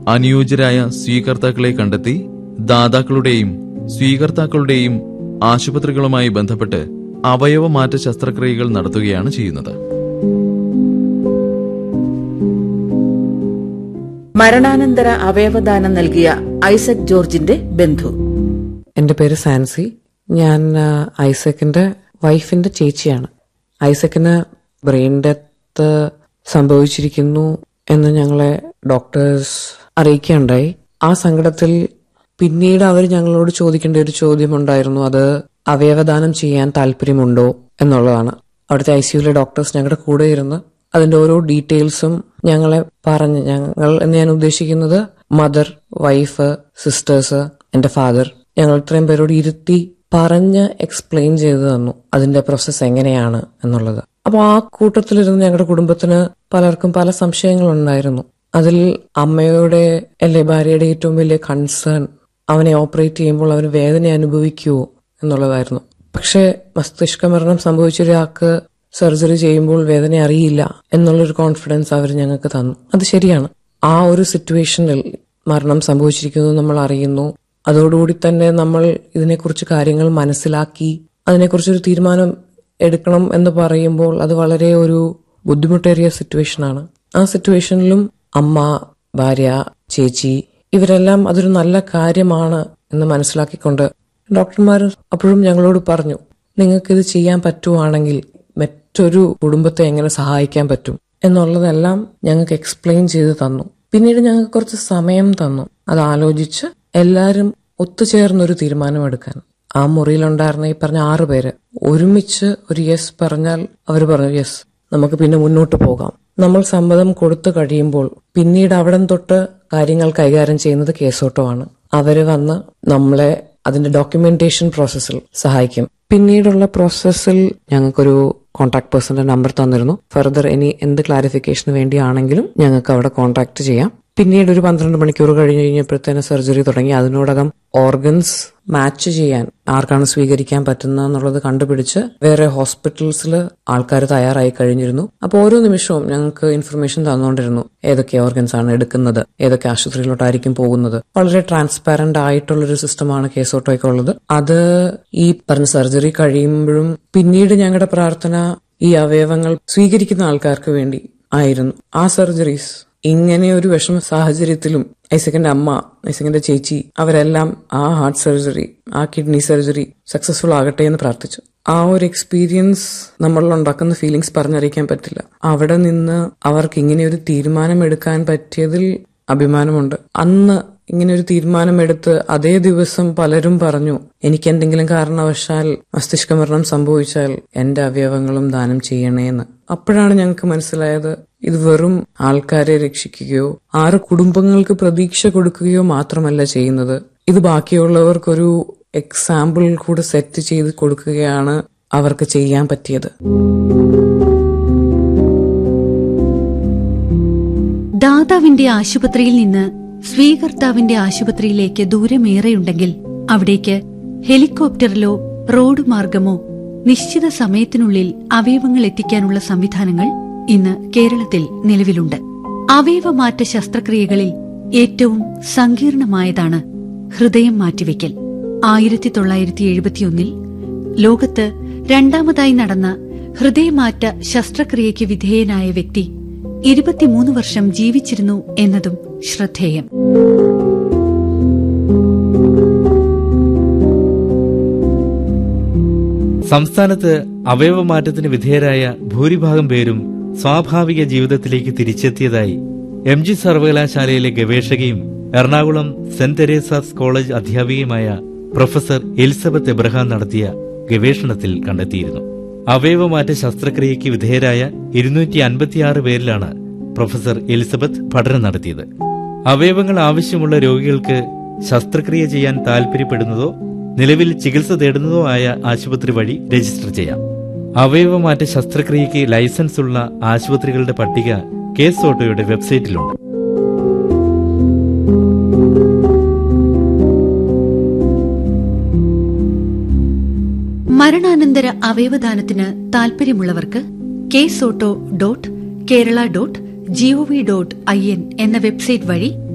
അനുയോജ്യരായ സ്വീകർത്താക്കളെ കണ്ടെത്തി ദാതാക്കളുടെയും സ്വീകർത്താക്കളുടെയും ആശുപത്രികളുമായി ബന്ധപ്പെട്ട് അവയവമാറ്റ ശസ്ത്രക്രിയകൾ നടത്തുകയാണ് ചെയ്യുന്നത് മരണാനന്തര അവയവദാനം നൽകിയ ഐസക് ജോർജിന്റെ ബന്ധു എന്റെ പേര് സാൻസി ഞാൻ ആ, ഐസക്കിന്റെ വൈഫിന്റെ ചേച്ചിയാണ് ഐസക്കിന് ബ്രെയിൻ ഡെത്ത് സംഭവിച്ചിരിക്കുന്നു എന്ന് ഞങ്ങളെ ഡോക്ടേഴ്സ് അറിയിക്കുകയുണ്ടായി ആ സങ്കടത്തിൽ പിന്നീട് അവർ ഞങ്ങളോട് ചോദിക്കേണ്ട ഒരു ചോദ്യമുണ്ടായിരുന്നു അത് അവയവദാനം ചെയ്യാൻ താല്പര്യമുണ്ടോ എന്നുള്ളതാണ് അവിടുത്തെ ഐ സിയുലെ ഡോക്ടേഴ്സ് ഞങ്ങളുടെ കൂടെ ഇരുന്ന് അതിന്റെ ഓരോ ഡീറ്റെയിൽസും ഞങ്ങളെ പറഞ്ഞ് ഞങ്ങൾ എന്ന് ഞാൻ ഉദ്ദേശിക്കുന്നത് മദർ വൈഫ് സിസ്റ്റേഴ്സ് എന്റെ ഫാദർ ഞങ്ങൾ ഇത്രയും പേരോട് ഇരുത്തി പറഞ്ഞ് എക്സ്പ്ലെയിൻ ചെയ്തു തന്നു അതിന്റെ പ്രോസസ്സ് എങ്ങനെയാണ് എന്നുള്ളത് അപ്പൊ ആ കൂട്ടത്തിലിരുന്ന് ഞങ്ങളുടെ കുടുംബത്തിന് പലർക്കും പല സംശയങ്ങളുണ്ടായിരുന്നു അതിൽ അമ്മയുടെ അല്ലെ ഭാര്യയുടെ ഏറ്റവും വലിയ കൺസേൺ അവനെ ഓപ്പറേറ്റ് ചെയ്യുമ്പോൾ അവന് വേദന അനുഭവിക്കുവോ എന്നുള്ളതായിരുന്നു പക്ഷേ മസ്തിഷ്ക മരണം സംഭവിച്ച ഒരാൾക്ക് സർജറി ചെയ്യുമ്പോൾ വേദന അറിയില്ല എന്നുള്ളൊരു കോൺഫിഡൻസ് അവർ ഞങ്ങൾക്ക് തന്നു അത് ശരിയാണ് ആ ഒരു സിറ്റുവേഷനിൽ മരണം സംഭവിച്ചിരിക്കുന്നു നമ്മൾ അറിയുന്നു അതോടുകൂടി തന്നെ നമ്മൾ ഇതിനെക്കുറിച്ച് കാര്യങ്ങൾ മനസ്സിലാക്കി അതിനെക്കുറിച്ചൊരു തീരുമാനം എടുക്കണം എന്ന് പറയുമ്പോൾ അത് വളരെ ഒരു ബുദ്ധിമുട്ടേറിയ സിറ്റുവേഷനാണ് ആ സിറ്റുവേഷനിലും അമ്മ ഭാര്യ ചേച്ചി ഇവരെല്ലാം അതൊരു നല്ല കാര്യമാണ് എന്ന് മനസ്സിലാക്കിക്കൊണ്ട് ഡോക്ടർമാർ അപ്പോഴും ഞങ്ങളോട് പറഞ്ഞു നിങ്ങൾക്ക് ഇത് ചെയ്യാൻ പറ്റുവാണെങ്കിൽ മറ്റൊരു കുടുംബത്തെ എങ്ങനെ സഹായിക്കാൻ പറ്റും എന്നുള്ളതെല്ലാം ഞങ്ങൾക്ക് എക്സ്പ്ലെയിൻ ചെയ്ത് തന്നു പിന്നീട് ഞങ്ങൾക്ക് കുറച്ച് സമയം തന്നു അത് ആലോചിച്ച് എല്ലാവരും ഒത്തുചേർന്നൊരു തീരുമാനമെടുക്കാൻ ആ മുറിയിലുണ്ടായിരുന്ന ഈ പറഞ്ഞ ആറ് പേര് ഒരുമിച്ച് ഒരു യെസ് പറഞ്ഞാൽ അവർ പറഞ്ഞു യെസ് നമുക്ക് പിന്നെ മുന്നോട്ട് പോകാം നമ്മൾ സമ്മതം കൊടുത്തു കഴിയുമ്പോൾ പിന്നീട് അവിടം തൊട്ട് കാര്യങ്ങൾ കൈകാര്യം ചെയ്യുന്നത് കേസോട്ടമാണ് അവര് വന്ന് നമ്മളെ അതിന്റെ ഡോക്യുമെന്റേഷൻ പ്രോസസ്സിൽ സഹായിക്കും പിന്നീടുള്ള പ്രോസസ്സിൽ ഞങ്ങൾക്കൊരു കോൺടാക്ട് പേഴ്സന്റെ നമ്പർ തന്നിരുന്നു ഫർദർ ഇനി എന്ത് ക്ലാരിഫിക്കേഷന് വേണ്ടിയാണെങ്കിലും ഞങ്ങൾക്ക് അവിടെ കോൺടാക്ട് ചെയ്യാം പിന്നീട് ഒരു പന്ത്രണ്ട് മണിക്കൂർ കഴിഞ്ഞ് കഴിഞ്ഞപ്പോഴത്തേന് സർജറി തുടങ്ങി അതിനോടകം ഓർഗൻസ് മാച്ച് ചെയ്യാൻ ആർക്കാണ് സ്വീകരിക്കാൻ പറ്റുന്ന എന്നുള്ളത് കണ്ടുപിടിച്ച് വേറെ ഹോസ്പിറ്റൽസിൽ ആൾക്കാർ തയ്യാറായി കഴിഞ്ഞിരുന്നു അപ്പോൾ ഓരോ നിമിഷവും ഞങ്ങൾക്ക് ഇൻഫർമേഷൻ തന്നുകൊണ്ടിരുന്നു ഏതൊക്കെ ഓർഗൻസ് ആണ് എടുക്കുന്നത് ഏതൊക്കെ ആശുപത്രിയിലോട്ടായിരിക്കും പോകുന്നത് വളരെ ട്രാൻസ്പാരന്റ് ആയിട്ടുള്ള ഒരു സിസ്റ്റമാണ് കേസോട്ടോയ്ക്കുള്ളത് അത് ഈ പറഞ്ഞ സർജറി കഴിയുമ്പോഴും പിന്നീട് ഞങ്ങളുടെ പ്രാർത്ഥന ഈ അവയവങ്ങൾ സ്വീകരിക്കുന്ന ആൾക്കാർക്ക് വേണ്ടി ആയിരുന്നു ആ സർജറീസ് ഇങ്ങനെ ഒരു വിഷമ സാഹചര്യത്തിലും ഐസക്കിന്റെ അമ്മ ഐസക്കിന്റെ ചേച്ചി അവരെല്ലാം ആ ഹാർട്ട് സർജറി ആ കിഡ്നി സർജറി സക്സസ്ഫുൾ ആകട്ടെ എന്ന് പ്രാർത്ഥിച്ചു ആ ഒരു എക്സ്പീരിയൻസ് നമ്മളിൽ ഉണ്ടാക്കുന്ന ഫീലിങ്സ് പറഞ്ഞറിയിക്കാൻ പറ്റില്ല അവിടെ നിന്ന് അവർക്ക് ഇങ്ങനെ ഒരു തീരുമാനം എടുക്കാൻ പറ്റിയതിൽ അഭിമാനമുണ്ട് അന്ന് ഇങ്ങനെ ഒരു തീരുമാനമെടുത്ത് അതേ ദിവസം പലരും പറഞ്ഞു എനിക്ക് എന്തെങ്കിലും കാരണവശാൽ മസ്തിഷ്ക മരണം സംഭവിച്ചാൽ എന്റെ അവയവങ്ങളും ദാനം ചെയ്യണേന്ന് അപ്പോഴാണ് ഞങ്ങൾക്ക് മനസ്സിലായത് ഇത് വെറും ആൾക്കാരെ രക്ഷിക്കുകയോ ആറ് കുടുംബങ്ങൾക്ക് പ്രതീക്ഷ കൊടുക്കുകയോ മാത്രമല്ല ചെയ്യുന്നത് ഇത് ബാക്കിയുള്ളവർക്കൊരു എക്സാമ്പിൾ കൂടെ സെറ്റ് ചെയ്ത് കൊടുക്കുകയാണ് അവർക്ക് ചെയ്യാൻ പറ്റിയത് ദാതാവിന്റെ ആശുപത്രിയിൽ നിന്ന് സ്വീകർത്താവിന്റെ ആശുപത്രിയിലേക്ക് ദൂരമേറെയുണ്ടെങ്കിൽ അവിടേക്ക് ഹെലികോപ്റ്ററിലോ റോഡ് മാർഗമോ നിശ്ചിത സമയത്തിനുള്ളിൽ അവയവങ്ങൾ എത്തിക്കാനുള്ള സംവിധാനങ്ങൾ ഇന്ന് കേരളത്തിൽ നിലവിലുണ്ട് അവയവമാറ്റ ശസ്ത്രക്രിയകളിൽ ഏറ്റവും സങ്കീർണമായതാണ് ഹൃദയം മാറ്റിവെക്കൽ ആയിരത്തി തൊള്ളായിരത്തി എഴുപത്തിയൊന്നിൽ ലോകത്ത് രണ്ടാമതായി നടന്ന ഹൃദയമാറ്റ ശസ്ത്രക്രിയയ്ക്ക് വിധേയനായ വ്യക്തി ഇരുപത്തിമൂന്ന് വർഷം ജീവിച്ചിരുന്നു എന്നതും ശ്രദ്ധേയം സംസ്ഥാനത്ത് അവയവമാറ്റത്തിന് വിധേയരായ ഭൂരിഭാഗം പേരും സ്വാഭാവിക ജീവിതത്തിലേക്ക് തിരിച്ചെത്തിയതായി എം ജി സർവകലാശാലയിലെ ഗവേഷകയും എറണാകുളം സെന്റ് തെരേസാസ് കോളേജ് അധ്യാപികയുമായ പ്രൊഫസർ എലിസബത്ത് എബ്രഹാം നടത്തിയ ഗവേഷണത്തിൽ കണ്ടെത്തിയിരുന്നു അവയവമാറ്റ ശസ്ത്രക്രിയയ്ക്ക് വിധേയരായ ഇരുന്നൂറ്റി അൻപത്തിയാറ് പേരിലാണ് പ്രൊഫസർ എലിസബത്ത് പഠനം നടത്തിയത് അവയവങ്ങൾ ആവശ്യമുള്ള രോഗികൾക്ക് ശസ്ത്രക്രിയ ചെയ്യാൻ താൽപര്യപ്പെടുന്നതോ നിലവിൽ ചികിത്സ തേടുന്നതോ ആയ ആശുപത്രി വഴി രജിസ്റ്റർ ചെയ്യാം അവയവമാറ്റ ശസ്ത്രക്രിയയ്ക്ക് ലൈസൻസ് ഉള്ള ആശുപത്രികളുടെ പട്ടിക കേസ് ഓട്ടോയുടെ വെബ്സൈറ്റിലുണ്ട് മരണാനന്തര അവയവദാനത്തിന് താൽപര്യമുള്ളവർക്ക് ksotto dot Kerala dot G O V dot I N എന്ന വെബ്സൈറ്റ് വഴി